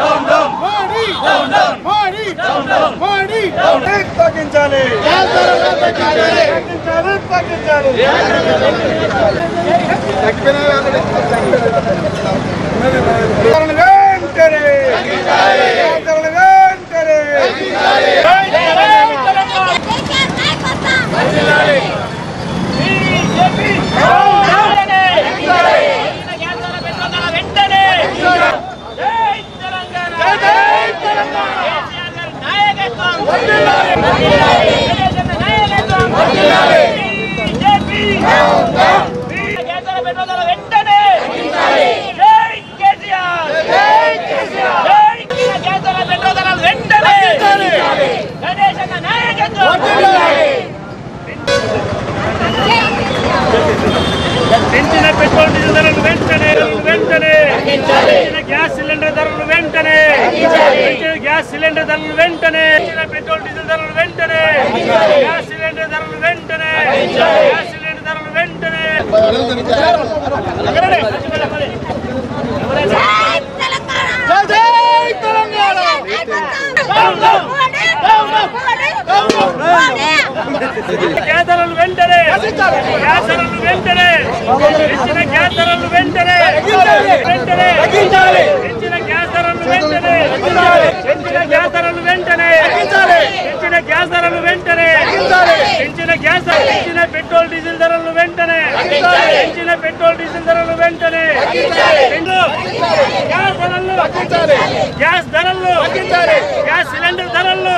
మోడీ మోడీ మోడీ తగ్గించాలి తగ్గించాలి తగ్గించాలి వెంటనే వెంటనే పెంచిన పెట్రోల్ డీజిల్ ధరలు వెంటనే వెంటనే పెంచిన గ్యాస్ సిలిండర్ ధరలు వెంటనే పెంచిన గ్యాస్ సిలిండర్ ధరలు వెంటనే పెంచిన పెట్రోల్ డీజిల్ ధరలు వెంటనే గ్యాస్ సిలిండర్ ధరలు వెంటనే గ్యాస్ సిలిండర్ ధరలు వెంటనే గ్యాస్ ధరలు వెంటనే గ్యాస్ ధరలు వెంటనే పెంచిన గ్యాస్ ధరలు వెంటనే వెంటనే పెంచిన గ్యాస్ ధరలు వెంటనే పెంచిన గ్యాస్ ధరలు వెంటనే పెంచిన గ్యాస్ ధరలు వెంటనే పెంచిన గ్యాస్ పెంచిన పెట్రోల్ డీజిల్ ధరలు వెంటనే పెంచిన పెట్రోల్ డీజిల్ ధరలు వెంటనే పెంచు. గ్యాస్ ధరలు గ్యాస్ ధరలు గ్యాస్ సిలిండర్ ధరలు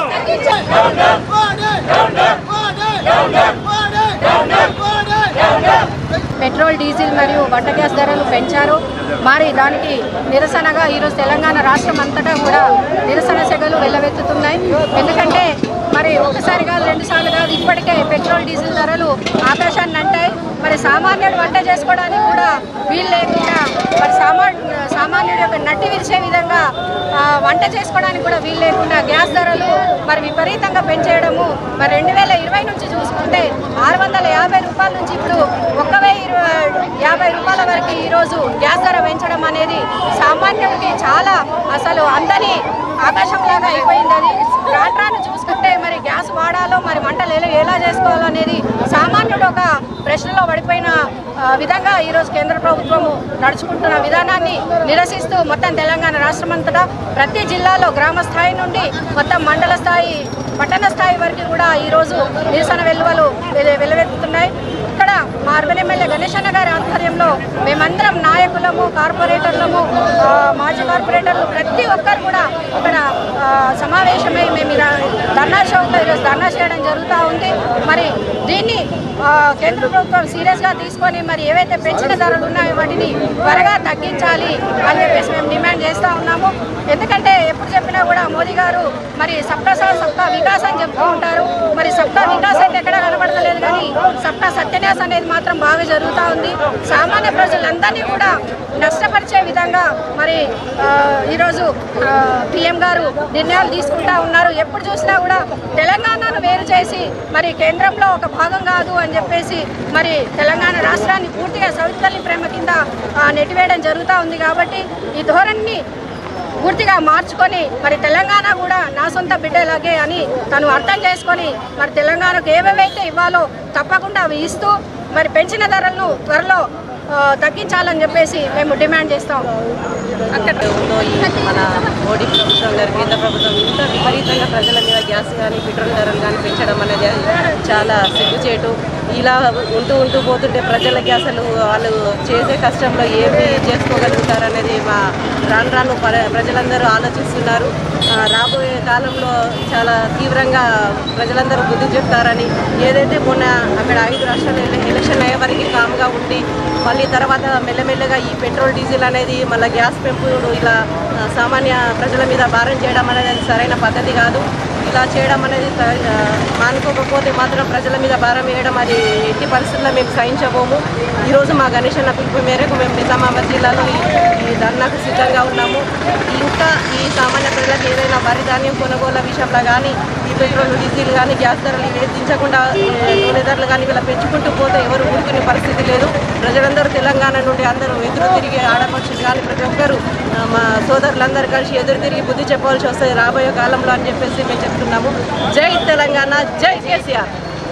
పెట్రోల్ డీజిల్ మరియు వంట గ్యాస్ ధరలు పెంచారు మరి దానికి నిరసనగా ఈరోజు తెలంగాణ రాష్ట్రం అంతటా కూడా నిరసన సెగలు వెళ్ళవెత్తుతున్నాయి ఎందుకంటే మరి ఒకసారి కాదు రెండు సార్లు కాదు ఇప్పటికే పెట్రోల్ డీజిల్ ధరలు ఆకాశాన్ని అంటాయి మరి సామాన్యుడు వంట చేసుకోవడానికి కూడా వీలు లేకుండా మరి సామా సామాన్యుడి యొక్క నట్టి విరిచే విధంగా ఆ, వంట చేసుకోవడానికి కూడా వీలు లేకుండా గ్యాస్ ధరలు మరి విపరీతంగా పెంచేయడము మరి రెండు వేల ఇరవై నుంచి చూసుకుంటే ఆరు వందల యాభై రూపాయల నుంచి ఇప్పుడు ఒక్క వెయ్యి ఇరవై- యాభై రూపాయల వరకు ఈరోజు గ్యాస్ ధర పెంచడం అనేది సామాన్యుడికి చాలా అసలు అందని ఆకాశంలాగా అయిపోయింది అది రాను రాను చూసుకుంటే మరి గ్యాస్ వాడాలో మరి వంటలు ఎలా ఎలా చేసుకోవాలో అనేది సామాన్యుడు ఒక ప్రశ్నలో పడిపోయిన ఆ, విధంగా ఈరోజు కేంద్ర ప్రభుత్వము నడుచుకుంటున్న విధానాన్ని నిరసిస్తూ మొత్తం తెలంగాణ రాష్ట్రం అంతటా ప్రతి జిల్లాలో గ్రామ స్థాయి నుండి మొత్తం మండల స్థాయి పట్టణ స్థాయి వరకు కూడా ఈరోజు నిరసన వెలువలు వెలు- వెలువెత్తుతున్నాయి ఇక్కడ మా అర్బన్ ఎమ్మెల్యే గణేష్ అన్న గారి ఆధ్వర్యంలో మేమందరం నాయకులము కార్పొరేటర్లము ఆ, మాజీ కార్పొరేటర్లు ప్రతి ఒక్కరు కూడా ఇక్కడ ఆ, సమావేశమై మేము ఇలా ధర్నా షోలో ఈరోజు ధర్నా చేయడం జరుగుతూ ఉంది మరి దీన్ని ఆ, కేంద్ర ప్రభుత్వం సీరియస్గా తీసుకొని మరి ఏవైతే పెంచిన ధరలు ఉన్నాయో వాటిని త్వరగా తగ్గించాలి అని చెప్పేసి మేము డిమాండ్ చేస్తూ ఉన్నాము ఎందుకంటే ఎప్పుడు చెప్పినా కూడా మోదీ గారు మరి సబ్కా సాత్ సబ్కా వికాస్ అని చెప్తూ ఉంటారు మరి సబ్కా వికాస్ అయితే ఎక్కడ కనబడతలేదు కానీ సబ్కా సత్యన్యాస్ అనేది మాత్రం బాగా జరుగుతూ ఉంది సామాన్య ప్రజలందరినీ కూడా నష్టపరిచే విధంగా మరి ఆ, ఈరోజు పిఎం గారు నిర్ణయాలు తీసుకుంటా ఉన్నారు ఎప్పుడు చూసినా కూడా తెలంగాణను వేరు చేసి మరి కేంద్రంలో ఒక భాగం కాదు అని చెప్పేసి మరి తెలంగాణ రాష్ట్రాన్ని పూర్తిగా సవితల్లి ప్రేమ కింద ఆ, నెట్టివేయడం జరుగుతూ ఉంది కాబట్టి ఈ ధోరణిని పూర్తిగా మార్చుకొని మరి తెలంగాణ కూడా నా సొంత బిడ్డలాగే అని తను అర్థం చేసుకొని మరి తెలంగాణకు ఏవేవైతే ఇవ్వాలో తప్పకుండా అవి ఇస్తూ మరి పెంచిన ధరలను త్వరలో ఆ, తగ్గించాలని చెప్పేసి మేము డిమాండ్ చేస్తాం అక్కడ ఉందో ఈ మన మోడీ ప్రభుత్వం గారి కేంద్ర ప్రభుత్వం ఇంత విపరీతంగా ప్రజల మీద గ్యాస్ కానీ పెట్రోల్ ధరలు కానీ పెంచడం అనేది చాలా సిగ్గుచేటు ఇలా ఉంటూ ఉంటూ పోతుంటే ప్రజలకి అసలు వాళ్ళు చేసే కష్టంలో ఏమి చేసుకోగలుగుతారనేది మా రాను రాను ప్ర- ప్రజలందరూ ఆలోచిస్తున్నారు ఆ, రాబోయే కాలంలో చాలా తీవ్రంగా ప్రజలందరూ బుద్ధి చెప్తారని ఏదైతే మొన్న అక్కడ ఐదు రాష్ట్రాలు ఎల- ఎలక్షన్ అయ్యే వరకు కామ్గా ఉండి మళ్ళీ తర్వాత మెల్లమెల్లగా ఈ పెట్రోల్ డీజిల్ అనేది మళ్ళీ గ్యాస్ పెంపుడు ఇలా ఆ, సామాన్య ప్రజల మీద భారం చేయడం అనేది అది సరైన పద్ధతి కాదు ఇలా చేయడం అనేది త- ఆ, మానుకోకపోతే మాత్రం ప్రజల మీద భారం వేయడం అది ఎట్టి పరిస్థితుల్లో మేము సహించబోము ఈరోజు మా గణేష్ అన్న పిలుపు మేరకు మేము నిజామాబాద్ జిల్లాలో ఈ ధర్నాకు సిద్ధంగా ఉన్నాము ఇంకా ఈ సామాన్య ప్రజలకు ఏదైనా వరి ధాన్యం కొనుగోలు విషయంలో కానీ ఈ పెట్రోల్ డీజిల్ కానీ గ్యాస్ ధరలు ఇవి దించకుండా ఏ, నూనె ధరలు కానీ ఇలా పెంచుకుంటూ పోతే ఎవరు ఊరుకునే పరిస్థితి లేదు ప్రజలందరూ తెలంగాణ నుండి అందరూ ఎదురు తిరిగి ఆడపక్షులు కానీ ప్రతి ఒక్కరు ఆ, మా సోదరులందరూ కలిసి ఎదురు తిరిగి బుద్ధి చెప్పవలసి వస్తుంది రాబోయే కాలంలో అని చెప్పేసి మేము చెప్తున్నాము జై తెలంగాణ జై కేసీఆర్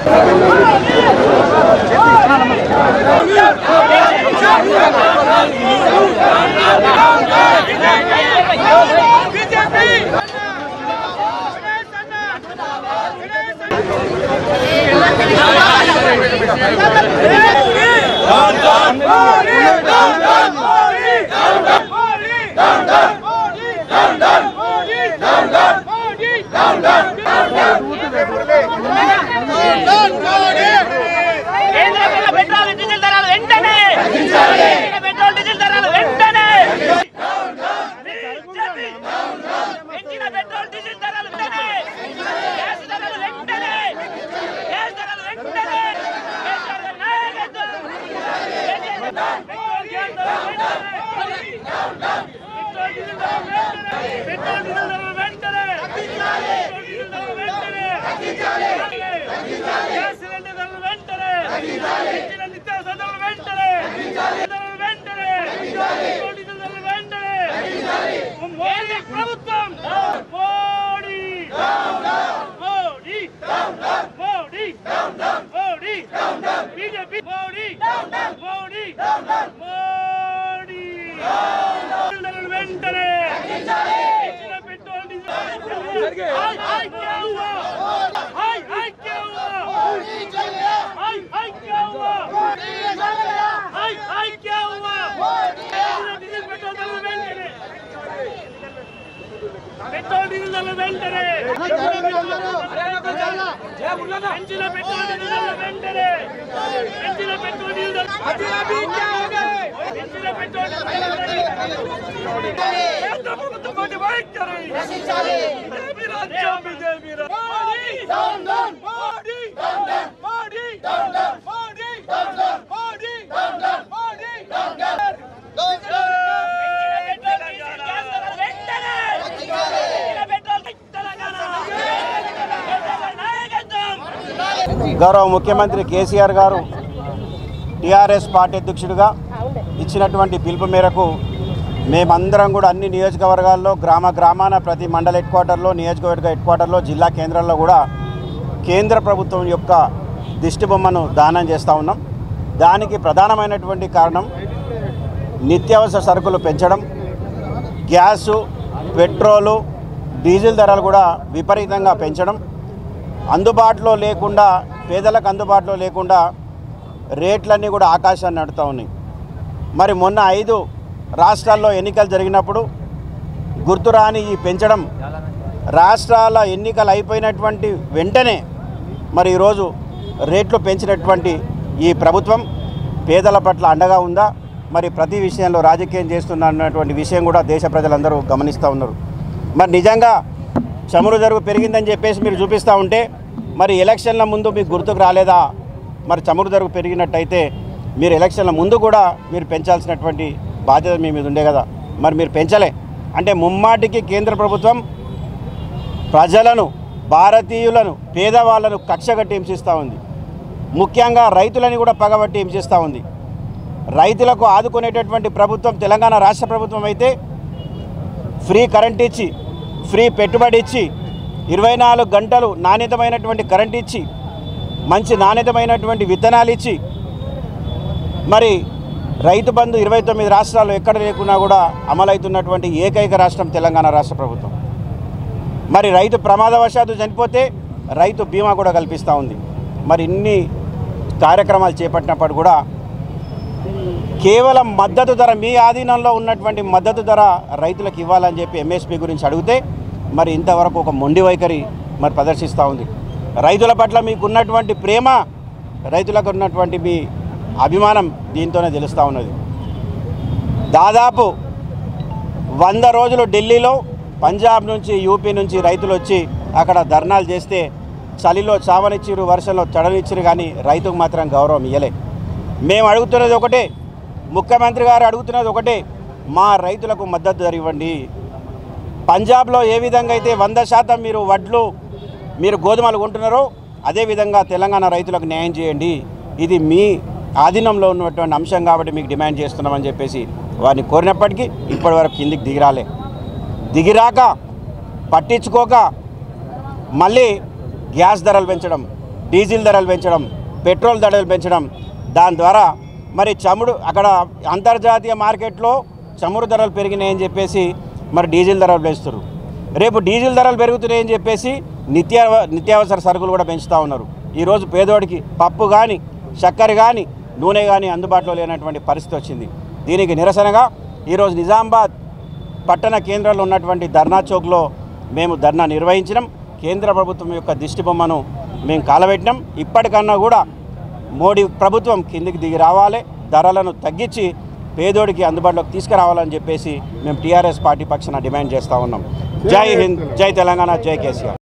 కేంద్రంలో పెట్రోల్ డీజిల్ ధరలు వెంటనే కేంద్ర పెట్రోల్ డీజిల్ ధరలు వెంటనే పెంచిన పెట్రోల్ డీజిల్ ధరలు వెంటనే గ్యాస్ ధరలు వెంటనే గ్యాస్ ధరలు వెంటనే కేసీఆర్ నాయకత్వం. పెట్రోల్ గ్యాస్ ధరలు వెంటనే. పెట్రోల్ డీజిల్ ధరలు వెంటనే. పెట్రోల్ డీజిల్ ధరలు వెంటనే. పెట్రోల్ డీజిల్ ధరలు వెంటనే. గ్యాస్ సిలిండర్ ధరలు వెంటనే. పెంచిన నిత్యావసర ధరలు వెంటనే. ధరలు వెంటనే. పెట్రోల్ డీజిల్ ధరలు వెంటనే. మోడీ ప్రభుత్వం మోడీ మోడీ మోడీ మోడీ బీజేపీ మోడీ మోడీ మోడీ ధరలు వెంటనే ఇచ్చిన పెట్రోల్ డీజిల్ హాయ్ హాయ్ క్యా హువా హాయ్ హాయ్ క్యా హువా హాయ్ హాయ్ క్యా హువా హాయ్ హాయ్ క్యా హువా డీజిల్ పెట్రోల్ ధరలు వెంటనే పెట్రోల్ డీజిల్ ధరలు వెంటనే పెంచిన పెట్రోల్ డీజిల్ ధరలు వెంటనే పెంచిన పెట్రోల్ డీజిల్ ధరలు పెంచిన పెట్రోల్ కేంద్ర ప్రభుత్వం కోటి వైఖరి బీజేపీ రాజ్యం బీజేపీ రాజ్యం మోడీ మోడీ మోడీ మోడీ మోడీ గౌరవ ముఖ్యమంత్రి కేసీఆర్ గారు టీఆర్ఎస్ పార్టీ అధ్యక్షుడిగా ఇచ్చినటువంటి పిలుపు మేరకు మేమందరం కూడా అన్ని నియోజకవర్గాల్లో గ్రామ గ్రామాన ప్రతి మండల హెడ్ క్వార్టర్లో నియోజకవర్గ హెడ్ క్వార్టర్లో జిల్లా కేంద్రాల్లో కూడా కేంద్ర ప్రభుత్వం యొక్క దిష్టి బొమ్మను దానం చేస్తూ ఉన్నాం దానికి ప్రధానమైనటువంటి కారణం నిత్యావసర సరుకులు పెంచడం గ్యాసు పెట్రోలు డీజిల్ ధరలు కూడా విపరీతంగా పెంచడం అందుబాటులో లేకుండా పేదలకు అందుబాటులో లేకుండా రేట్లన్నీ కూడా ఆకాశాన్ని నడుతూ ఉన్నాయి మరి మొన్న ఐదు రాష్ట్రాల్లో ఎన్నికలు జరిగినప్పుడు గుర్తురాని ఈ పెంచడం రాష్ట్రాల ఎన్నికలు అయిపోయినటువంటి వెంటనే మరి ఈరోజు రేట్లు పెంచినటువంటి ఈ ప్రభుత్వం పేదల పట్ల అండగా ఉందా మరి ప్రతి విషయంలో రాజకీయం చేస్తున్న అన్నటువంటి విషయం కూడా దేశ ప్రజలందరూ గమనిస్తూ ఉన్నారు మరి నిజంగా చమురు జరుగు పెరిగిందని చెప్పేసి మీరు చూపిస్తూ ఉంటే మరి ఎలక్షన్ల ముందు మీకు గుర్తుకు రాలేదా మరి చమురు ధరకు పెరిగినట్టయితే మీరు ఎలక్షన్ల ముందు కూడా మీరు పెంచాల్సినటువంటి బాధ్యత మీ మీద ఉండే కదా మరి మీరు పెంచలే అంటే ముమ్మాటికి కేంద్ర ప్రభుత్వం ప్రజలను భారతీయులను పేదవాళ్లను కక్షగట్టి హింసిస్తూ ఉంది ముఖ్యంగా రైతులని కూడా పగబట్టి హింసిస్తూ ఉంది రైతులకు ఆదుకునేటటువంటి ప్రభుత్వం తెలంగాణ రాష్ట్ర ప్రభుత్వం అయితే ఫ్రీ కరెంట్ ఇచ్చి ఫ్రీ పెట్టుబడి ఇచ్చి ఇరవై నాలుగు గంటలు నాణ్యతమైనటువంటి కరెంట్ ఇచ్చి మంచి నాణ్యతమైనటువంటి విత్తనాలు ఇచ్చి మరి రైతు బంధు ఇరవై తొమ్మిది రాష్ట్రాల్లో ఎక్కడ లేకున్నా కూడా అమలవుతున్నటువంటి ఏకైక రాష్ట్రం తెలంగాణ రాష్ట్ర ప్రభుత్వం మరి రైతు ప్రమాదవశాత్తు చనిపోతే రైతు బీమా కూడా కల్పిస్తూ ఉంది మరి ఇన్ని కార్యక్రమాలు చేపట్టినప్పుడు కూడా కేవలం మద్దతు ధర మీ ఆధీనంలో ఉన్నటువంటి మద్దతు ధర రైతులకు ఇవ్వాలని చెప్పి ఎంఎస్పి గురించి అడిగితే మరి ఇంతవరకు ఒక మొండి వైఖరి మరి ప్రదర్శిస్తూ ఉంది రైతుల పట్ల మీకు ఉన్నటువంటి ప్రేమ రైతులకు ఉన్నటువంటి మీ అభిమానం దీంతోనే తెలుస్తూ ఉన్నది దాదాపు వంద రోజులు ఢిల్లీలో పంజాబ్ నుంచి యూపీ నుంచి రైతులు వచ్చి అక్కడ ధర్నాలు చేస్తే చలిలో చావనిచ్చిరు వర్షంలో తడనిచ్చిరు కానీ రైతుకు మాత్రం గౌరవం ఇవ్వలే మేము అడుగుతున్నది ఒకటే ముఖ్యమంత్రి గారు అడుగుతున్నది ఒకటే మా రైతులకు మద్దతు ధర ఇవ్వండి పంజాబ్లో ఏ విధంగా అయితే వంద శాతం మీరు వడ్లు మీరు గోధుమలు కొంటున్నారో అదేవిధంగా తెలంగాణ రైతులకు న్యాయం చేయండి ఇది మీ ఆధీనంలో ఉన్నటువంటి అంశం కాబట్టి మీకు డిమాండ్ చేస్తున్నామని చెప్పేసి వారిని కోరినప్పటికీ ఇప్పటివరకు కిందికి దిగిరాలే దిగిరాక పట్టించుకోక మళ్ళీ గ్యాస్ ధరలు పెంచడం డీజిల్ ధరలు పెంచడం పెట్రోల్ ధరలు పెంచడం దాని ద్వారా మరి చముడు అక్కడ అంతర్జాతీయ మార్కెట్లో చమురు ధరలు పెరిగినాయని చెప్పేసి మరి డీజిల్ ధరలు పెంచుతారు రేపు డీజిల్ ధరలు పెరుగుతున్నాయని చెప్పేసి నిత్య నిత్యావసర సరుకులు కూడా పెంచుతూ ఉన్నారు ఈరోజు పేదోడికి పప్పు కానీ చక్కెర కానీ నూనె కానీ అందుబాటులో లేనటువంటి పరిస్థితి వచ్చింది దీనికి నిరసనగా ఈరోజు నిజామాబాద్ పట్టణ కేంద్రంలో ఉన్నటువంటి ధర్నా చౌక్లో మేము ధర్నా నిర్వహించినాం కేంద్ర ప్రభుత్వం యొక్క దిష్టి బొమ్మను మేము కాలబెట్టినాం ఇప్పటికన్నా కూడా మోడీ ప్రభుత్వం కిందికి దిగి రావాలి ధరలను తగ్గించి పేదోడికి అందుబాటులోకి తీసుకురావాలని చెప్పేసి మేము టీఆర్ఎస్ పార్టీ పక్షాన డిమాండ్ చేస్తూ ఉన్నాం జై హింద్ జై తెలంగాణ జై కేసీఆర్